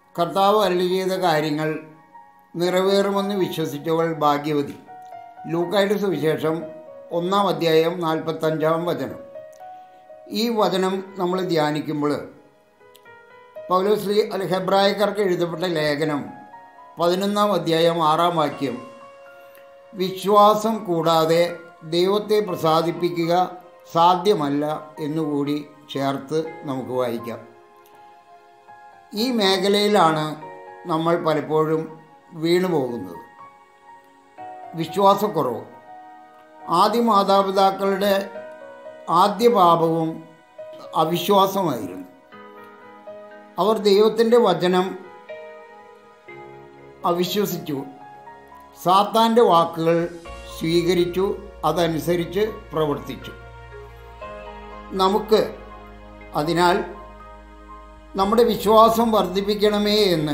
കർത്താവ് അരളി ചെയ്ത കാര്യങ്ങൾ നിറവേറുമെന്ന് വിശ്വസിച്ചവൾ ഭാഗ്യവതി ലൂക്കായുടെ സുവിശേഷം ഒന്നാം അധ്യായം നാൽപ്പത്തഞ്ചാം വചനം ഈ വചനം നമ്മൾ ധ്യാനിക്കുമ്പോൾ പൗലോസ്ലി അൽ ഹെബ്രായക്കാർക്ക് എഴുതപ്പെട്ട ലേഖനം പതിനൊന്നാം അധ്യായം ആറാം വാക്യം വിശ്വാസം കൂടാതെ ദൈവത്തെ പ്രസാദിപ്പിക്കുക സാധ്യമല്ല എന്നുകൂടി ചേർത്ത് നമുക്ക് വായിക്കാം ഈ മേഖലയിലാണ് നമ്മൾ പലപ്പോഴും വീണു പോകുന്നത് വിശ്വാസക്കുറവ് ആദ്യ മാതാപിതാക്കളുടെ ആദ്യ പാപവും അവിശ്വാസമായിരുന്നു അവർ ദൈവത്തിൻ്റെ വചനം അവിശ്വസിച്ചു സാത്താൻ്റെ വാക്കുകൾ സ്വീകരിച്ചു അതനുസരിച്ച് പ്രവർത്തിച്ചു നമുക്ക് അതിനാൽ നമ്മുടെ വിശ്വാസം വർദ്ധിപ്പിക്കണമേ എന്ന്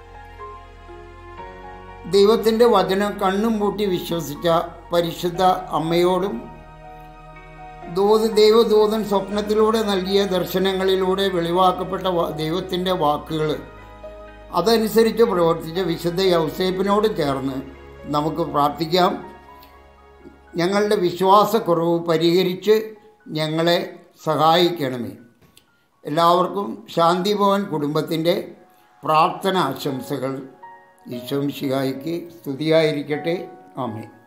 ദൈവത്തിൻ്റെ വചനം കണ്ണും പൂട്ടി വിശ്വസിച്ച പരിശുദ്ധ അമ്മയോടും ദൂത് ദൈവദൂതൻ സ്വപ്നത്തിലൂടെ നൽകിയ ദർശനങ്ങളിലൂടെ വെളിവാക്കപ്പെട്ട ദൈവത്തിൻ്റെ വാക്കുകൾ അതനുസരിച്ച് പ്രവർത്തിച്ച വിശുദ്ധ യൗസേപ്പിനോട് ചേർന്ന് നമുക്ക് പ്രാർത്ഥിക്കാം ഞങ്ങളുടെ വിശ്വാസക്കുറവ് പരിഹരിച്ച് ഞങ്ങളെ സഹായിക്കണമേ എല്ലാവർക്കും ശാന്തിഭവൻ കുടുംബത്തിൻ്റെ പ്രാർത്ഥന ആശംസകൾ ഈശോം ശിഹായിക്ക് സ്തുതിയായിരിക്കട്ടെ ആമേ